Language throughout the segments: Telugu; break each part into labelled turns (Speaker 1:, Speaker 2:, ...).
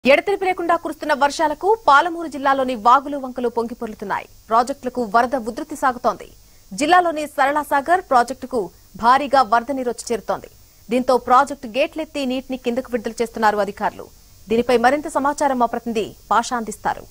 Speaker 1: ఎడతెరిపి లేకుండా కురుస్తున్న వర్షాలకు పాలమూరు జిల్లాలోని వాగులు వంకలు పొంగి పొర్లుతున్నాయి ప్రాజెక్టులకు వరద ఉధృతి సాగుతోంది జిల్లాలోని సరళాసాగర్ ప్రాజెక్టుకు భారీగా వరద నీరు వచ్చి చేరుతోంది దీంతో ప్రాజెక్టు గేట్లెత్తి నీటిని కిందకు విడుదల చేస్తున్నారు అధికారులు దీనిపై మరింత సమాచారం మా ప్రతినిధి పాషా అందిస్తారు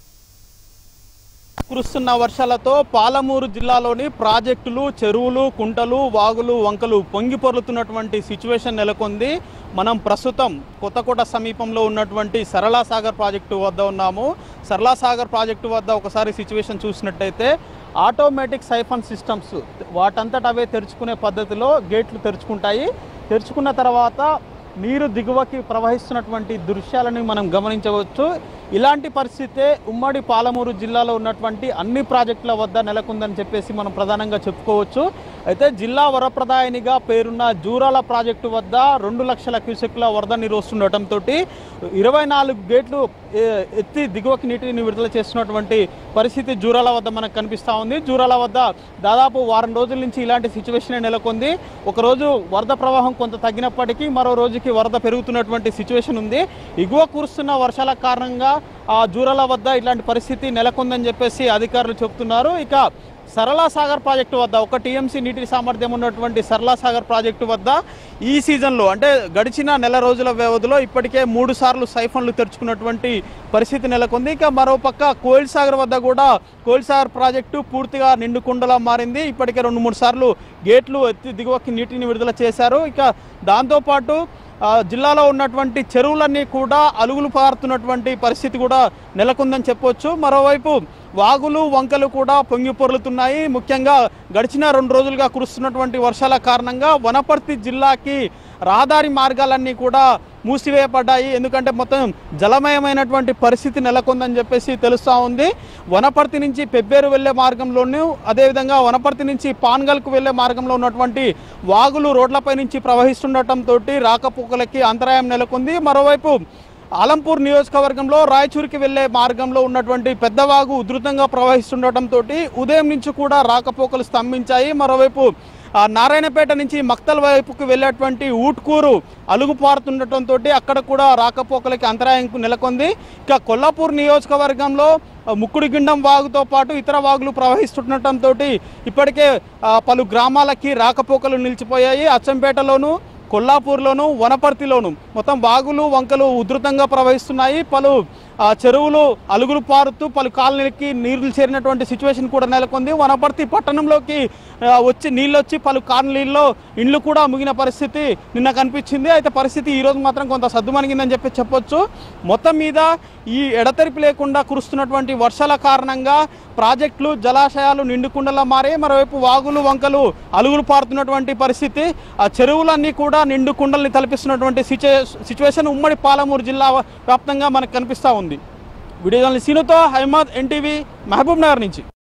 Speaker 2: కురుస్తున్న వర్షాలతో పాలమూరు జిల్లాలోని ప్రాజెక్టులు చెరువులు కుంటలు వాగులు వంకలు పొంగి పొర్లుతున్నటువంటి సిచ్యువేషన్ నెలకొంది మనం ప్రస్తుతం కొత్తకోట సమీపంలో ఉన్నటువంటి సరళాసాగర్ ప్రాజెక్టు వద్ద ఉన్నాము సరళాసాగర్ ప్రాజెక్టు వద్ద ఒకసారి సిచ్యువేషన్ చూసినట్టయితే ఆటోమేటిక్ సైఫన్ సిస్టమ్స్ వాటంతట అవే తెరుచుకునే పద్ధతిలో గేట్లు తెరుచుకుంటాయి తెరుచుకున్న తర్వాత నీరు దిగువకి ప్రవహిస్తున్నటువంటి దృశ్యాలని మనం గమనించవచ్చు ఇలాంటి పరిస్థితే ఉమ్మడి పాలమూరు జిల్లాలో ఉన్నటువంటి అన్ని ప్రాజెక్టుల వద్ద నెలకొందని చెప్పేసి మనం ప్రధానంగా చెప్పుకోవచ్చు అయితే జిల్లా వరప్రదాయనిగా పేరున్న జూరాల ప్రాజెక్టు వద్ద రెండు లక్షల క్యూసెక్ల వరద నీరు వస్తుండటంతో ఇరవై నాలుగు గేట్లు ఏ- ఎత్తి దిగువకి నీటిని విడుదల చేస్తున్నటువంటి పరిస్థితి జూరాల వద్ద మనకు కనిపిస్తూ ఉంది జూరాల వద్ద దాదాపు వారం రోజుల నుంచి ఇలాంటి సిచ్యువేషన్ నెలకొంది ఒకరోజు వరద ప్రవాహం కొంత తగ్గినప్పటికీ మరో రోజుకి వరద పెరుగుతున్నటువంటి సిచ్యువేషన్ ఉంది ఎగువ కురుస్తున్న వర్షాల కారణంగా ఆ జూరాల వద్ద ఇలాంటి పరిస్థితి నెలకొందని చెప్పేసి అధికారులు చెబుతున్నారు ఇక సరళా సాగర్ ప్రాజెక్టు వద్ద ఒక టీఎంసీ నీటి సామర్థ్యం ఉన్నటువంటి సరళా సాగర్ ప్రాజెక్టు వద్ద ఈ సీజన్లో అంటే గడిచిన నెల రోజుల వ్యవధిలో ఇప్పటికే మూడు సార్లు సైఫన్లు తెరుచుకున్నటువంటి పరిస్థితి నెలకొంది ఇక మరోపక్క కోయిల్ సాగర్ వద్ద కూడా కోయిల్ సాగర్ ప్రాజెక్టు పూర్తిగా నిండుకుండలా మారింది ఇప్పటికే రెండు మూడు సార్లు గేట్లు ఎత్తి దిగువకి నీటిని విడుదల చేశారు ఇక దాంతోపాటు ఆ, జిల్లాలో ఉన్నటువంటి చెరువులన్నీ కూడా అలుగులు పారుతున్నటువంటి పరిస్థితి కూడా నెలకొందని చెప్పొచ్చు మరోవైపు వాగులు వంకలు కూడా పొంగి పొర్లుతున్నాయి ముఖ్యంగా గడిచిన రెండు రోజులుగా కురుస్తున్నటువంటి వర్షాల కారణంగా వనపర్తి జిల్లాకి రహదారి మార్గాలన్నీ కూడా మూసివేయబడ్డాయి ఎందుకంటే మొత్తం జలమయమైనటువంటి పరిస్థితి నెలకొందని చెప్పేసి తెలుస్తూ ఉంది వనపర్తి నుంచి పెబ్బేరు వెళ్ళే మార్గంలోనూ అదేవిధంగా వనపర్తి నుంచి పాన్గల్కు వెళ్ళే మార్గంలో ఉన్నటువంటి వాగులు రోడ్లపై నుంచి ప్రవహిస్తుండటంతో రాకపోకలకి అంతరాయం నెలకొంది మరోవైపు ఆలంపూర్ నియోజకవర్గంలో రాయచూరుకి వెళ్లే మార్గంలో ఉన్నటువంటి పెద్దవాగు ఉధృతంగా ప్రవహిస్తుండటంతో ఉదయం నుంచి కూడా రాకపోకలు స్తంభించాయి మరోవైపు ఆ, నారాయణపేట నుంచి మక్తల్ వైపుకు వెళ్ళేటువంటి ఊట్కూరు అలుగు పారుతుండటంతో అక్కడ కూడా రాకపోకలకి అంతరాయం నెలకొంది ఇక కొల్లాపూర్ నియోజకవర్గంలో ఆ, ముక్కుడిగిండం వాగుతో పాటు ఇతర వాగులు ప్రవహిస్తుండటంతో ఇప్పటికే ఆ, పలు గ్రామాలకి రాకపోకలు నిలిచిపోయాయి అచ్చంపేటలోను కొల్లాపూర్లోను వనపర్తిలోను మొత్తం వాగులు వంకలు ఉధృతంగా ప్రవహిస్తున్నాయి పలు ఆ, చెరువులు అలుగులు పారుతూ పలు కాలనీలకి నీళ్లు చేరినటువంటి సిచ్యువేషన్ కూడా నెలకొంది వనపర్తి పట్టణంలోకి ఆ, వచ్చి నీళ్ళు వచ్చి పలు కాలనీల్లో ఇండ్లు కూడా ముగిన పరిస్థితి నిన్న కనిపించింది అయితే పరిస్థితి ఈ రోజు మాత్రం కొంత సద్దుమణిగిందని చెప్పి చెప్పొచ్చు మొత్తం మీద ఈ ఎడతెరిపి లేకుండా కురుస్తున్నటువంటి వర్షాల కారణంగా ప్రాజెక్టులు జలాశయాలు నిండుకుండలా మారి మరోవైపు వాగులు వంకలు అలుగులు పారుతున్నటువంటి పరిస్థితి ఆ చెరువులన్నీ కూడా నిండు కుండల్ని తలపిస్తున్నటువంటి సిచ్యువేషన్ ఉమ్మడి పాలమూరు జిల్లా వ్యాప్తంగా మనకు కనిపిస్తూ ఉంది వీడియో సీనుతో హైమద్ ఎన్టీవీ మహబూబ్ నగర్ నుంచి